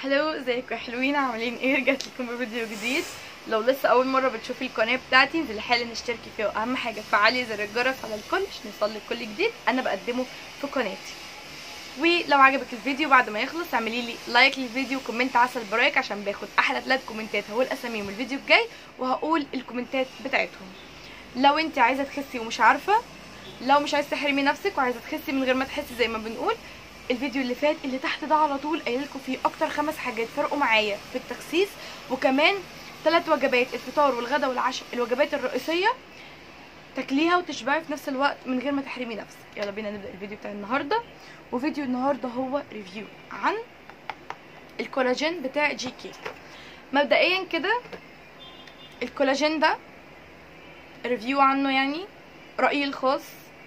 هلو ازيكم يا حلوين عاملين ايه رجعت لكم بفيديو جديد لو لسه اول مره بتشوفي القناه بتاعتي انزلي حالا اشتركي فيها واهم حاجه فعلي زر الجرس على الكل عشان يوصلك كل جديد انا بقدمه في قناتي ولو عجبك الفيديو بعد ما يخلص اعملي لي لايك للفيديو وكومنت عسل برايك عشان باخد احلى ثلاث كومنتات هقول اساميهم الفيديو الجاي وهقول الكومنتات بتاعتهم لو انت عايزه تخسي ومش عارفه لو مش عايزه تحرمي نفسك وعايزه تخسي من غير ما تحسي زي ما بنقول الفيديو اللي فات اللي تحت ده على طول قايل لكم فيه اكتر خمس حاجات فرقوا معايا في التخسيس وكمان ثلاث وجبات الفطار والغدا والعشاء الوجبات الرئيسيه تاكليها وتشبعي في نفس الوقت من غير ما تحرمي نفسك يلا بينا نبدا الفيديو بتاع النهارده وفيديو النهارده هو ريفيو عن الكولاجين بتاع جي كي مبدئيا كده الكولاجين ده ريفيو عنه يعني رايي الخاص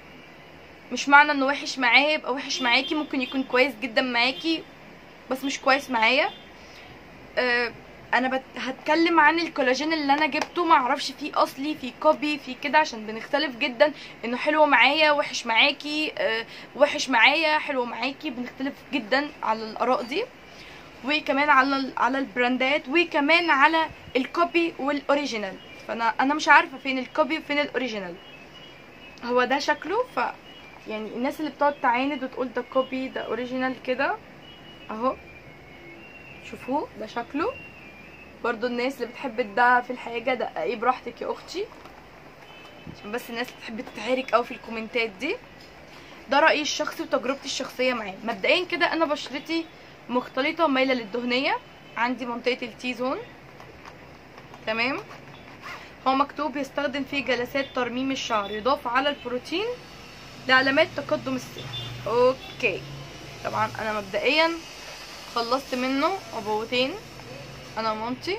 مش معنى انه وحش معايا يبقى وحش معاكي ممكن يكون كويس جدا معاكي بس مش كويس معايا أه انا بت... هتكلم عن الكولاجين اللي انا جبته ما اعرفش فيه اصلي فيه كوبي فيه كده عشان بنختلف جدا انه حلو معايا وحش معاكي أه وحش معايا حلو معاكي بنختلف جدا على الاراء دي وكمان على ال... على البراندات وكمان على الكوبي والاوريجينال فانا انا مش عارفه فين الكوبي وفين الاوريجينال هو ده شكله ف يعني الناس اللي بتقعد تعاند وتقول ده كوبي ده اوريجينال كده اهو شوفوه ده شكله برضو الناس اللي بتحب ده في الحاجه ده ايه براحتك يا اختي عشان بس الناس اللي بتحب تتعارك قوي في الكومنتات دي ده رايي الشخصي وتجربتي الشخصيه معاه مبدئيا كده انا بشرتي مختلطه ومايله للدهنيه عندي منطقه التي زون تمام هو مكتوب يستخدم فيه جلسات ترميم الشعر يضاف على البروتين لعلامات تقدم السن اوكي طبعا انا مبدئيا خلصت منه عبوتين انا ومامتي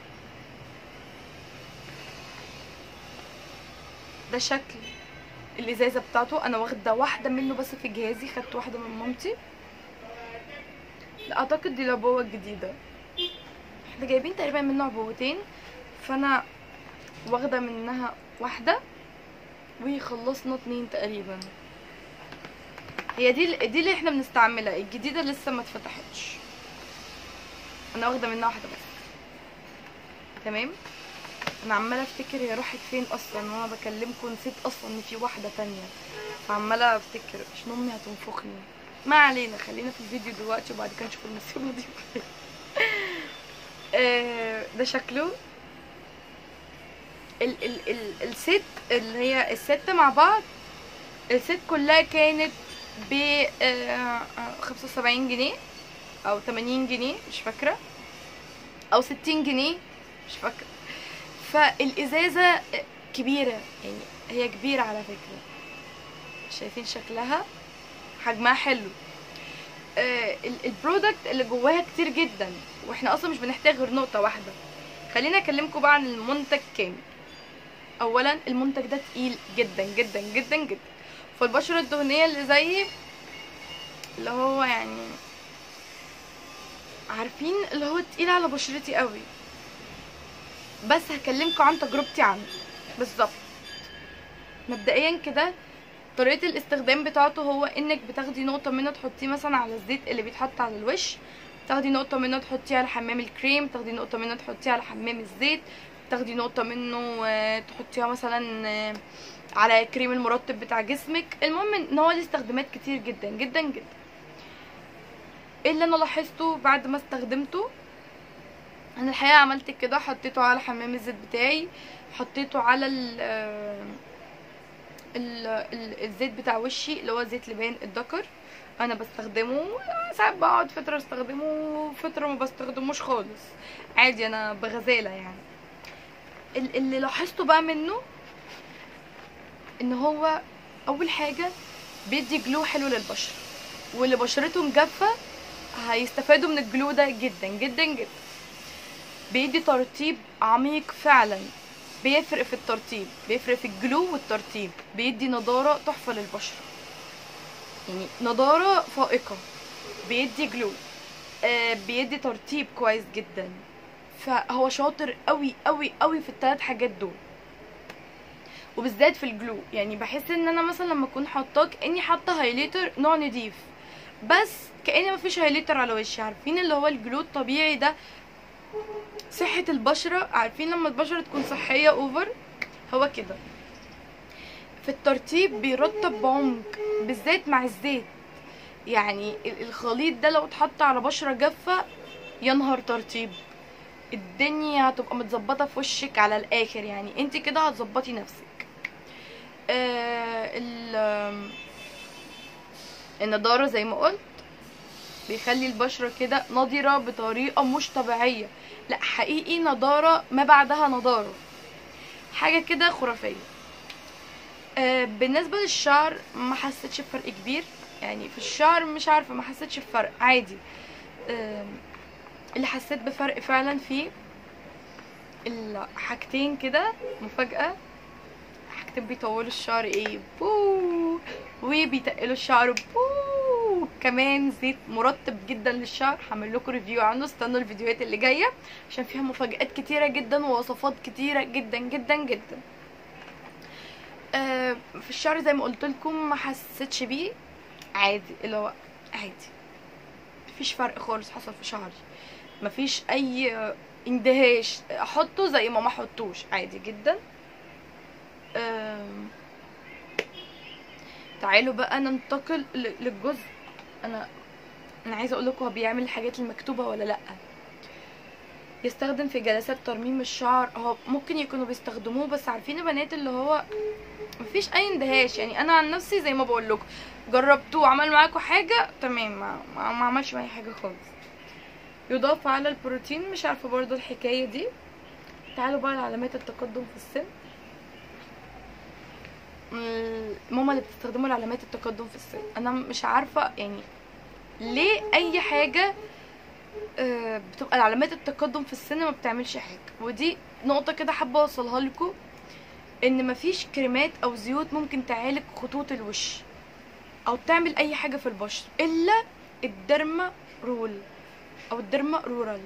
ده شكل الازازه بتاعته انا واخده واحده منه بس في جهازي خدت واحده من مامتي لا اعتقد دي العبوه الجديده احنا جايبين تقريبا منه عبوتين فانا واخده منها واحده وخلصنا اتنين تقريبا هي دي دي اللي احنا بنستعملها الجديده لسه ما اتفتحتش انا واخده منها واحده بس تمام انا عماله افتكر هي راحت فين اصلا وانا بكلمكم نسيت اصلا ان في واحده تانية فعماله افتكر عشان امي هتنفخني ما علينا خلينا في الفيديو دلوقتي وبعد كده نشوف المصيبه دي آه ده شكله ال ال ال الست اللي هي الست مع بعض الست كلها كانت ب خمسة وسبعين جنيه او تمانين جنيه مش فاكرة او ستين جنيه مش فاكرة فالازازة كبيرة يعني هي كبيرة على فكرة شايفين شكلها حجمها حلو آه البرودكت اللي جواها كتير جدا واحنا اصلا مش بنحتاج غير نقطة واحدة خليني اكلمكم بقى عن المنتج كامل اولا المنتج ده تقيل جدا جدا جدا جدا فالبشرة الدهنية اللي زيي اللي هو يعني عارفين اللي هو تقيل على بشرتي قوي بس هكلمكم عن تجربتي عنه بالظبط مبدئيا كده طريقة الاستخدام بتاعته هو انك بتاخدي نقطة منه تحطيه مثلا على الزيت اللي بيتحط على الوش تاخدي نقطة منه تحطيها على حمام الكريم تاخدي نقطة منه تحطيها على حمام الزيت تاخدي نقطة منه تحطيها مثلا على كريم المرطب بتاع جسمك المهم ان هو ليه استخدامات كتير جدا جدا جدا ايه اللي انا لاحظته بعد ما استخدمته انا الحقيقة عملت كده حطيته على حمام الزيت بتاعي حطيته على ال ال ال الزيت بتاع وشي اللي هو زيت لبان الذكر انا بستخدمه ساعات بقعد فتره استخدمه وفتره ما بستخدموش خالص عادي انا بغزاله يعني اللي لاحظته بقى منه ان هو اول حاجه بيدي جلو حلو للبشره واللي بشرتهم جافه هيستفادوا من الجلو ده جدا جدا جدا بيدي ترطيب عميق فعلا بيفرق في الترطيب بيفرق في الجلو والترطيب بيدي نضاره تحفه للبشره يعني نضاره فائقه بيدي جلو آه بيدي ترطيب كويس جدا فهو شاطر قوي قوي قوي في الثلاث حاجات دول وبالذات في الجلو يعني بحس ان انا مثلا لما اكون حاطاه كاني حاطه هايلايتر نوع نضيف بس كأن مفيش هايلايتر على وشي عارفين اللي هو الجلو الطبيعي ده صحة البشرة عارفين لما البشرة تكون صحية اوفر هو كده في الترطيب بيرطب بعمق بالذات مع الزيت يعني ال- الخليط ده لو اتحط على بشرة جافة ينهر ترطيب الدنيا هتبقى متظبطة في وشك على الآخر يعني انت كده هتظبطي نفسك آه ال آم، النضارة زي ما قلت بيخلي البشرة كده نضرة بطريقة مش طبيعية لا حقيقي نضارة ما بعدها نضارة حاجة كده خرافية آه بالنسبة للشعر ما حسيتش بفرق كبير يعني في الشعر مش عارفة ما حسيتش بفرق عادي آم، اللي حسيت بفرق فعلا فيه الحاجتين كده مفاجأة حاجتين بيطولوا الشعر ايه بو وبيتقلوا الشعر بو كمان زيت مرطب جدا للشعر هعمل لكم ريفيو عنه استنوا الفيديوهات اللي جايه عشان فيها مفاجآت كتيره جدا ووصفات كتيره جدا جدا جدا آه في الشعر زي ما قلت لكم ما حسيتش بيه عادي اللي هو عادي مفيش فرق خالص حصل في شعري مفيش اي آه، اندهاش احطه زي ما ما احطوش عادي جدا آم، تعالوا بقى ننتقل ل- للجزء انا انا عايزه اقول لكم هو بيعمل الحاجات المكتوبه ولا لا يستخدم في جلسات ترميم الشعر هو ممكن يكونوا بيستخدموه بس عارفين البنات اللي هو مفيش اي اندهاش يعني انا عن نفسي زي ما بقول لكم جربتوه وعمل معاكم حاجه تمام ما, ما, ما عملش معايا حاجه خالص يضاف على البروتين مش عارفه برضو الحكايه دي تعالوا بقى لعلامات التقدم في السن مم، ماما اللي بتستخدمه لعلامات التقدم في السن انا مش عارفه يعني ليه اي حاجه آه، بتبقى لعلامات التقدم في السن ما بتعملش حاجه ودي نقطه كده حابه اوصلها لكم ان مفيش كريمات او زيوت ممكن تعالج خطوط الوش او تعمل اي حاجه في البشره الا الدرما رول او الدرما رورال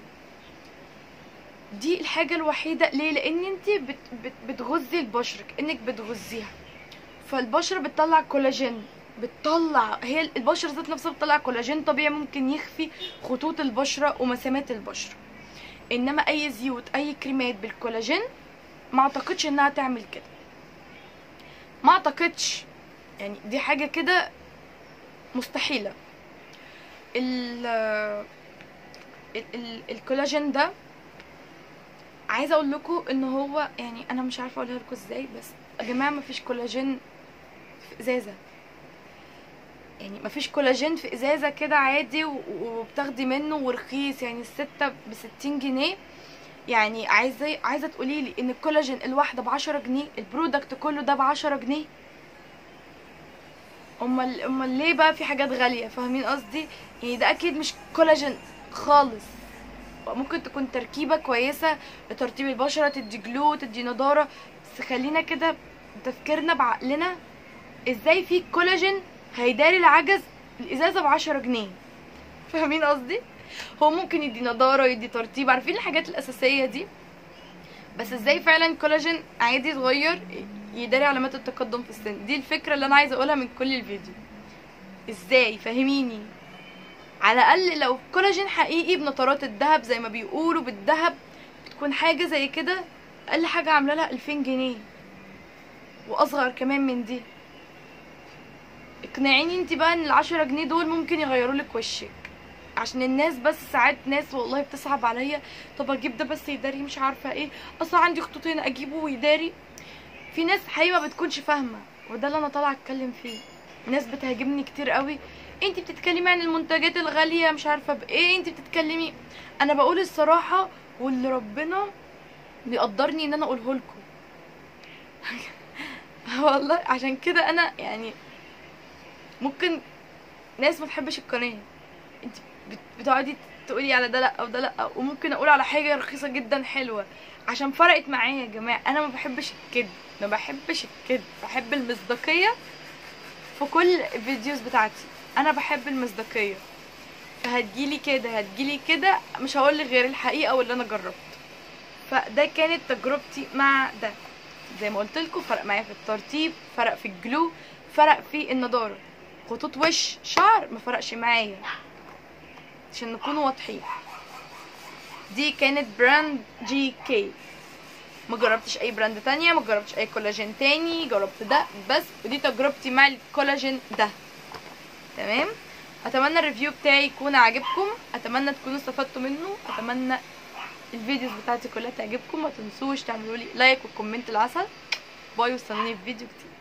دي الحاجه الوحيده ليه لان انت بت بت بتغذي البشره كانك بتغذيها فالبشره بتطلع كولاجين بتطلع هي البشره ذات نفسها بتطلع كولاجين طبيعي ممكن يخفي خطوط البشره ومسامات البشره انما اي زيوت اي كريمات بالكولاجين ما اعتقدش انها تعمل كده ما اعتقدش يعني دي حاجه كده مستحيله ال ال- ال- الكولاجين ده عايزه اقول لكم ان هو يعني انا مش عارفه اقولها لكم ازاي بس يا جماعه مفيش كولاجين في ازازه يعني مفيش كولاجين في ازازه كده عادي و- وبتاخدي منه ورخيص يعني السته ب 60 جنيه يعني عايزه عايزه تقولي لي ان الكولاجين الواحده ب 10 جنيه البرودكت كله ده ب 10 جنيه امال امال ليه بقى في حاجات غاليه فاهمين قصدي يعني ده اكيد مش كولاجين خالص ممكن تكون تركيبه كويسه لترطيب البشره تدي جلو تدي نضاره بس خلينا كده تفكيرنا بعقلنا ازاي في كولاجين هيداري العجز الازازه ب 10 جنيه فاهمين قصدي هو ممكن يدي نضاره يدي ترطيب عارفين الحاجات الاساسيه دي بس ازاي فعلا كولاجين عادي صغير يداري علامات التقدم في السن دي الفكره اللي انا عايزه اقولها من كل الفيديو ازاي فهميني على الاقل لو كولاجين حقيقي بنطرات الذهب زي ما بيقولوا بالذهب بتكون حاجه زي كده اقل حاجه عامله لها 2000 جنيه واصغر كمان من دي اقنعيني انت بقى ان العشرة جنيه دول ممكن يغيروا لك وشك عشان الناس بس ساعات ناس والله بتصعب عليا طب اجيب ده بس يداري مش عارفه ايه اصلا عندي خطوطين اجيبه ويداري في ناس حقيقه ما بتكونش فاهمه وده اللي انا طالعه اتكلم فيه ناس بتهاجمني كتير قوي انت بتتكلمي عن المنتجات الغاليه مش عارفه بايه انت بتتكلمي انا بقول الصراحه واللي ربنا بيقدرني ان انا اقوله لكم والله عشان كده انا يعني ممكن ناس ما تحبش القناه انت بت- بتقعدي تقولي على ده لا وده لا وممكن اقول على حاجه رخيصه جدا حلوه عشان فرقت معايا يا جماعه انا ما بحبش الكذب ما بحبش الكذب بحب المصداقيه في كل الفيديوز بتاعتي انا بحب المصداقيه فهتجيلي كده هتجيلي كده مش هقول غير الحقيقه واللي انا جربت فده كانت تجربتي مع ده زي ما قلت لكم فرق معايا في الترتيب فرق في الجلو فرق في النضاره خطوط وش شعر ما فرقش معايا عشان نكون واضحين دي كانت براند جي كي ما جربتش اي براند تانية ما جربتش اي كولاجين تاني جربت ده بس ودي تجربتي مع الكولاجين ده تمام اتمنى الريفيو بتاعي يكون عاجبكم اتمنى تكونوا استفدتوا منه اتمنى الفيديوز بتاعتي كلها تعجبكم ما تنسوش تعملوا لي لايك وكومنت العسل باي واستنوني في فيديو جديد